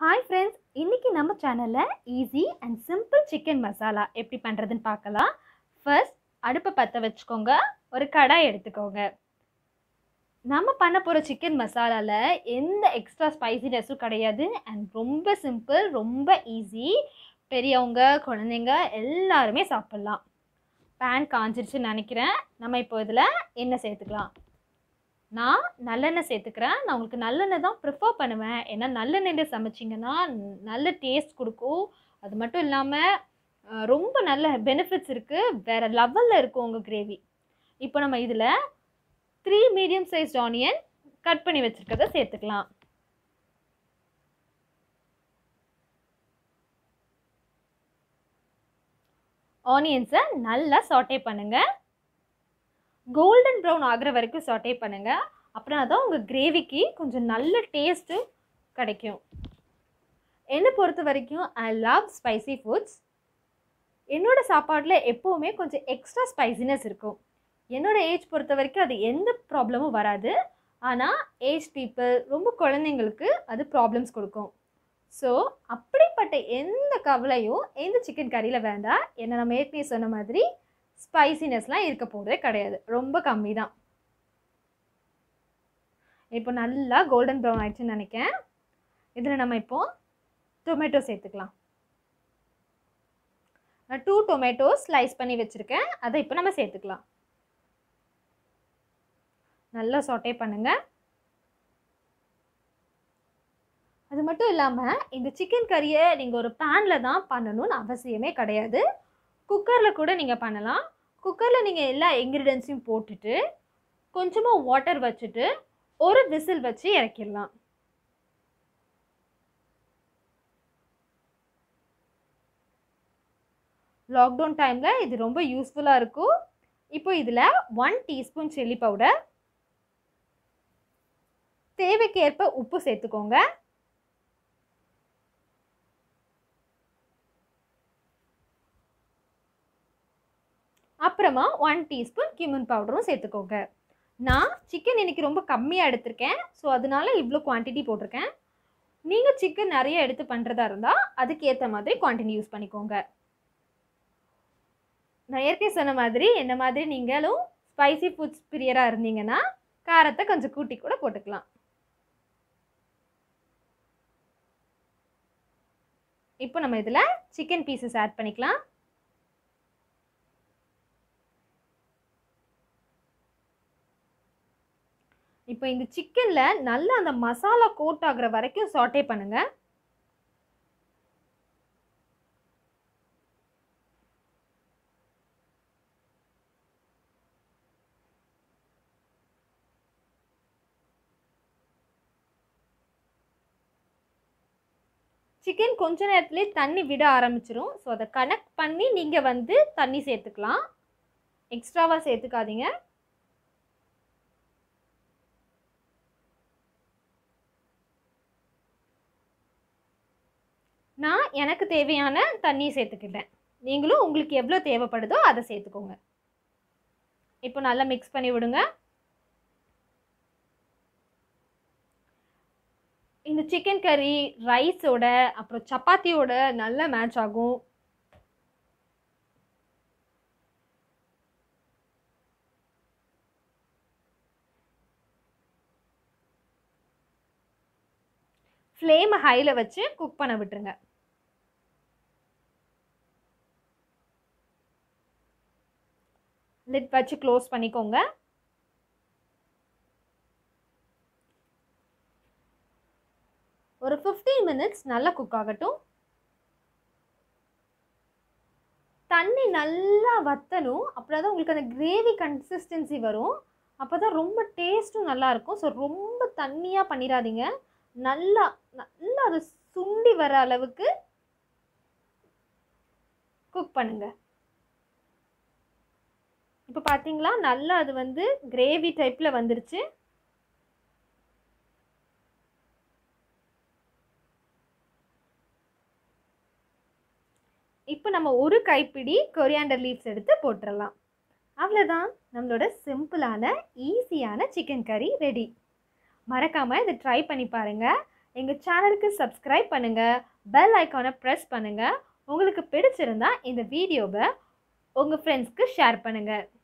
hi friends இன்னைக்கு நம்ம சேனலில் easy and simple chicken masala எப்படி பண்ணுறதுன்னு பார்க்கலாம் ஃபர்ஸ்ட் அடுப்பை பற்ற வச்சுக்கோங்க ஒரு கடாய் எடுத்துக்கோங்க நம்ம பண்ண போகிற சிக்கன் மசாலாவில் எந்த எக்ஸ்ட்ரா ஸ்பைசினஸும் கிடையாது அண்ட் ரொம்ப சிம்பிள் ரொம்ப ஈஸி பெரியவங்க குழந்தைங்க எல்லாருமே சாப்பிட்லாம் பேன் காஞ்சிருச்சுன்னு நினைக்கிறேன் நம்ம இப்போ இதில் எண்ணெய் சேர்த்துக்கலாம் நான் நல்லெண்ணெய் சேர்த்துக்கிறேன் நான் உங்களுக்கு நல்லெண்ணெய் தான் ப்ரிஃபர் பண்ணுவேன் ஏன்னா நல்லெண்ணெயில் சமைச்சிங்கன்னா நல்ல டேஸ்ட் கொடுக்கும் அது மட்டும் இல்லாமல் ரொம்ப நல்ல பெனிஃபிட்ஸ் இருக்குது வேறு லெவலில் இருக்கும் உங்கள் கிரேவி இப்போ நம்ம இதில் three medium size onion cut பண்ணி வச்சுருக்கத சேர்த்துக்கலாம் ஆனியன்ஸை நல்லா சாட்டே பண்ணுங்கள் கோல்டன் ப்ரௌன் ஆகிற வரைக்கும் சாட்டே பண்ணுங்கள் அப்புறம் அதான் உங்கள் கிரேவிக்கு கொஞ்சம் நல்ல டேஸ்ட்டு கிடைக்கும் என்னை பொறுத்த வரைக்கும் ஐ லவ் ஸ்பைசி ஃபுட்ஸ் என்னோடய சாப்பாட்டில் எப்போவுமே கொஞ்சம் எக்ஸ்ட்ரா ஸ்பைசினஸ் இருக்கும் என்னோடய ஏஜ் பொறுத்த வரைக்கும் அது எந்த ப்ராப்ளமும் வராது ஆனால் ஏஜ் பீப்புள் ரொம்ப குழந்தைங்களுக்கு அது ப்ராப்ளம்ஸ் கொடுக்கும் ஸோ அப்படிப்பட்ட எந்த கவலையும் எந்த சிக்கன் கறியில் வேண்டாம் என்ன நம்ம ஏற்கனவே சொன்ன மாதிரி ஸ்பைசினஸ்லாம் இருக்க போகிறதே கிடையாது ரொம்ப கம்மி தான் இப்போ நல்லா கோல்டன் ப்ரௌன் ஆயிடுச்சுன்னு நினைக்கிறேன் இதில் நம்ம இப்போ டொமேட்டோ சேர்த்துக்கலாம் நான் டூ டொமேட்டோ ஸ்லைஸ் பண்ணி வச்சுருக்கேன் அதை இப்போ நம்ம சேர்த்துக்கலாம் நல்லா சொட்டே பண்ணுங்கள் அது மட்டும் இல்லாமல் இந்த சிக்கன் கறியை நீங்கள் ஒரு பேனில் தான் பண்ணணும்னு அவசியமே கிடையாது குக்கரில் கூட நீங்கள் பண்ணலாம் குக்கரில் நீங்கள் எல்லா இன்க்ரீடியன்ஸையும் போட்டுட்டு கொஞ்சமாக வாட்டர் வச்சுட்டு ஒரு விசில் வச்சு இறக்கிடலாம் லாக்டவுன் டைமில் இது ரொம்ப யூஸ்ஃபுல்லாக இருக்கும் இப்போ இதில் ஒன் டீஸ்பூன் சில்லி பவுடர் தேவைக்கேற்ப உப்பு சேர்த்துக்கோங்க அப்புறமா ஒன் டீஸ்பூன் கிமன் பவுடரும் சேர்த்துக்கோங்க நான் சிக்கன் இன்றைக்கி ரொம்ப கம்மியாக எடுத்திருக்கேன் ஸோ அதனால இவ்வளோ குவான்டிட்டி போட்டிருக்கேன் நீங்கள் சிக்கன் நிறைய எடுத்து பண்ணுறதா இருந்தால் அதுக்கு ஏற்ற மாதிரி குவான்டிட்டி யூஸ் பண்ணிக்கோங்க நான் ஏற்கனவே சொன்ன மாதிரி என்ன மாதிரி நீங்களும் ஸ்பைசி ஃபுட்ஸ் பிரியராக இருந்தீங்கன்னா காரத்தை கொஞ்சம் கூட்டி கூட போட்டுக்கலாம் இப்போ நம்ம இதில் சிக்கன் பீசஸ் ஆட் பண்ணிக்கலாம் இப்போ இந்த சிக்கனில் நல்லா அந்த மசாலா கோட் ஆகுற வரைக்கும் சாட்டே பண்ணுங்கள் சிக்கன் கொஞ்ச நேரத்துலேயே தண்ணி விட ஆரம்பிச்சிரும் ஸோ அதை கனெக்ட் பண்ணி நீங்கள் வந்து தண்ணி சேர்த்துக்கலாம் எக்ஸ்ட்ராவாக சேர்த்துக்காதீங்க நான் எனக்கு தேவையான தண்ணியை சேர்த்துக்கிட்டேன் நீங்களும் உங்களுக்கு எவ்வளோ தேவைப்படுதோ அதை சேர்த்துக்கோங்க இப்போ நல்லா மிக்ஸ் பண்ணி விடுங்க இந்த சிக்கன் கறி ரைஸோட அப்புறம் சப்பாத்தியோட நல்ல மேட்ச் ஆகும் ஃப்ளேமை ஹையில் வச்சு குக் பண்ண விட்டுருங்க லிட் வச்சு க்ளோஸ் பண்ணிக்கோங்க ஒரு ஃபிஃப்டீன் மினிட்ஸ் நல்லா குக் ஆகட்டும் தண்ணி நல்லா வற்றணும் அப்புறம் தான் உங்களுக்கு அந்த கிரேவி கன்சிஸ்டன்சி வரும் அப்போ தான் ரொம்ப டேஸ்ட்டும் நல்லாயிருக்கும் ஸோ ரொம்ப தண்ணியாக பண்ணிடாதீங்க நல்லா நல்லா அது சுண்டி வர அளவுக்கு குக் பண்ணுங்க இப்போ பார்த்தீங்களா நல்லா அது வந்து கிரேவி டைப்பில் வந்துருச்சு இப்போ நம்ம ஒரு கைப்பிடி கொரியாண்டர் லீவ்ஸ் எடுத்து போட்டுடலாம் அவ்வளோதான் நம்மளோட சிம்பிளான ஈஸியான சிக்கன் கறி ரெடி மறக்காமல் இதை ட்ரை பண்ணி பாருங்கள் எங்கள் சேனலுக்கு சப்ஸ்கிரைப் பண்ணுங்கள் பெல் ஐக்கானை ப்ரெஸ் பண்ணுங்கள் உங்களுக்கு பிடிச்சிருந்தா இந்த வீடியோவை உங்கள் ஃப்ரெண்ட்ஸ்க்கு ஷேர் பண்ணுங்கள்